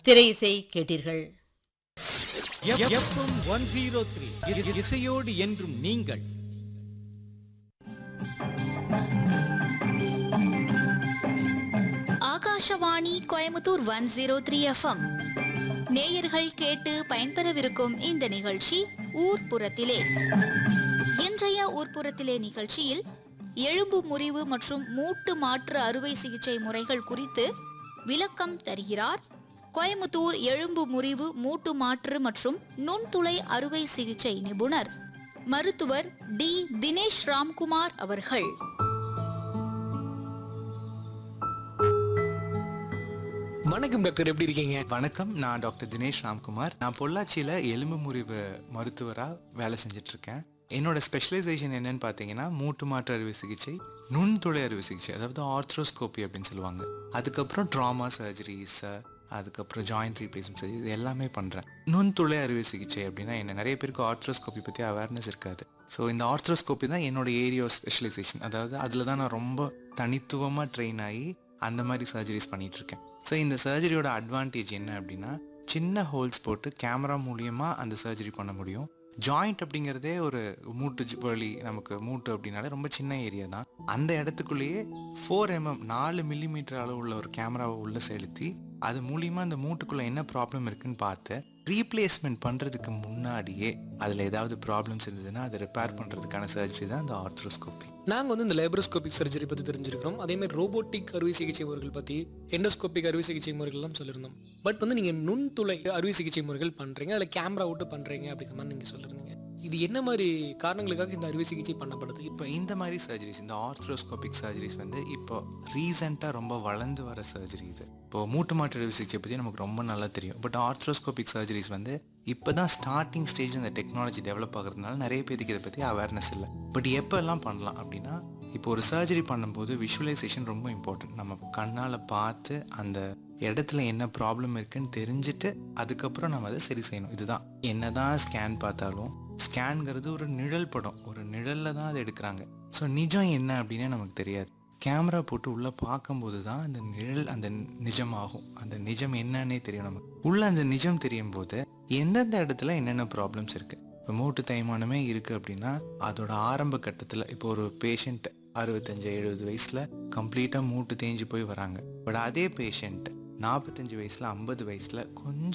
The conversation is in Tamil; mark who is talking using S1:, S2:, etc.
S1: திரை இசை கேட்டீர்கள்
S2: எஃப்எம் ஒன் ஜீரோ த்ரீ இசையோடு என்றும் நீங்கள்
S3: Akashvani Coimbatore one zero three FM நேயர்கள் கேட்டு பயன்பெறவிருக்கும் இந்த நிகழ்ச்சி ஊர்ப்புறத்திலே இன்றைய ஊர்ப்புறத்திலே நிகழ்ச்சியில் எலும்பு முறிவு மற்றும் மூட்டு மாற்று அறுவை சிகிச்சை முறைகள் குறித்து விளக்கம் தருகிறார் கோயமுத்தூர் எலும்பு முறிவு மூட்டு மாற்று மற்றும் நுண்துளை அறுவை சிகிச்சை நிபுணர் மருத்துவர் டி தினேஷ் ராம்குமார் அவர்கள்
S4: வணக்கம் டாக்டர் எப்படி இருக்கீங்க
S5: வணக்கம் நான் டாக்டர் தினேஷ் ராம்குமார் நான் பொள்ளாச்சியில் எலும்பு முறிவு மருத்துவராக வேலை செஞ்சுட்டு இருக்கேன் என்னோட ஸ்பெஷலைசேஷன் என்னன்னு பார்த்தீங்கன்னா மூட்டு மாற்று அறுவை சிகிச்சை நுண்துளை அறுவை சிகிச்சை அதாவது ஆர்த்ரோஸ்கோப்பி அப்படின்னு சொல்லுவாங்க அதுக்கப்புறம் ட்ராமா சர்ஜரிஸ் அதுக்கப்புறம் ஜாயிண்ட் ரீப்ளேஸ்மெண்ட் சர்ஜரி இது எல்லாமே பண்ணுறேன் நுண்துளை அறுவை சிகிச்சை அப்படின்னா என்ன நிறைய பேருக்கு ஆர்த்ரோஸ்கோப்பி பற்றி அவேர்னஸ் இருக்காது ஸோ இந்த ஆர்த்ரோஸ்கோப்பி தான் என்னோட ஏரியா ஸ்பெஷலைசேஷன் அதாவது அதில் தான் நான் ரொம்ப தனித்துவமாக ட்ரெயின் ஆகி அந்த மாதிரி சர்ஜரிஸ் பண்ணிட்டு இருக்கேன் ஸோ இந்த சர்ஜரியோட அட்வான்டேஜ் என்ன அப்படின்னா சின்ன ஹோல்ஸ் போட்டு கேமரா மூலியமாக அந்த சர்ஜரி பண்ண முடியும் ஜாயிண்ட் அப்படிங்கிறதே ஒரு மூட்டு ஜ- வலி நமக்கு மூட்டு அப்படின்னாலே ரொம்ப சின்ன ஏரியா தான் அந்த இடத்துக்குள்ளேயே ஃபோர் எம்எம் நாலு மில்லிமீட்டர் அளவு உள்ள ஒரு கேமராவை உள்ள செலுத்தி அது மூலியமா அந்த மூட்டுக்குள்ள என்ன ப்ராப்ளம் இருக்குன்னு பார்த்து ரீப்ளேஸ்மெண்ட் பண்ணுறதுக்கு முன்னாடியே அதில் ஏதாவது ப்ராப்ளம்ஸ் இருந்ததுன்னா அதை ரிப்பேர் பண்ணுறதுக்கான சர்ஜரி தான் இந்த ஆர்த்ரோஸ்கோப்பி
S4: நாங்கள் வந்து இந்த லேப்ரோஸ்கோபிக் சர்ஜரி பற்றி தெரிஞ்சிருக்கிறோம் அதே மாதிரி ரோபோட்டிக் அறுவை சிகிச்சை முறைகள் பற்றி எண்டோஸ்கோபிக் அறுவை சிகிச்சை முறைகள்லாம் சொல்லியிருந்தோம் பட் வந்து நீங்கள் நுண்துளை அறுவை சிகிச்சை முறைகள் பண்ணுறீங்க அதில் கேமரா விட்டு பண்ணுறீங்க அப்படிங்கிற மாதிரி நீங்கள் சொல்லியிருந்தீங்க இது என்ன மாதிரி காரணங்களுக்காக இந்த அறுவை சிகிச்சை பண்ணப்படுது
S5: இப்போ இந்த மாதிரி சர்ஜரிஸ் இந்த ஆர்த்ரோஸ்கோபிக் சர்ஜரிஸ் வந்து இப்போ ரீசெண்டாக ரொம்ப வளர்ந்து வர சர்ஜரி இது இப்போ மூட்டு மாற்று அறுவை சிகிச்சை பற்றி நமக்கு ரொம்ப நல்லா தெரியும் பட் ஆர்த்ரோஸ்கோபிக் சர்ஜரிஸ் வந்து இப்போ தான் ஸ்டார்டிங் ஸ்டேஜ் இந்த டெக்னாலஜி டெவலப் ஆகுறதுனால நிறைய பேருக்கு இதை பற்றி அவேர்னஸ் இல்லை பட் எப்போ எல்லாம் பண்ணலாம் அப்படின்னா இப்போ ஒரு சர்ஜரி பண்ணும்போது விஷுவலைசேஷன் ரொம்ப இம்பார்ட்டன்ட் நம்ம கண்ணால் பார்த்து அந்த இடத்துல என்ன ப்ராப்ளம் இருக்குன்னு தெரிஞ்சுட்டு அதுக்கப்புறம் நம்ம அதை சரி செய்யணும் இதுதான் என்னதான் ஸ்கேன் பார்த்தாலும் ஸ்கேன்ங்கிறது ஒரு நிழல் படம் ஒரு நிழல்ல தான் அதை எடுக்கிறாங்க ஸோ நிஜம் என்ன அப்படின்னு நமக்கு தெரியாது கேமரா போட்டு உள்ள பார்க்கும்போது தான் அந்த நிழல் அந்த நிஜமாகும் அந்த நிஜம் என்னன்னே தெரியும் நமக்கு உள்ள அந்த நிஜம் தெரியும் போது எந்தெந்த இடத்துல என்னென்ன ப்ராப்ளம்ஸ் இருக்கு இப்போ மூட்டு தேய்மானமே இருக்கு அப்படின்னா அதோட ஆரம்ப கட்டத்தில் இப்போ ஒரு பேஷண்ட் அறுபத்தஞ்சு எழுபது வயசுல கம்ப்ளீட்டாக மூட்டு தேஞ்சு போய் வராங்க பட் அதே பேஷண்ட் நாற்பத்தஞ்சு வயசுல ஐம்பது வயசுல கொஞ்சம்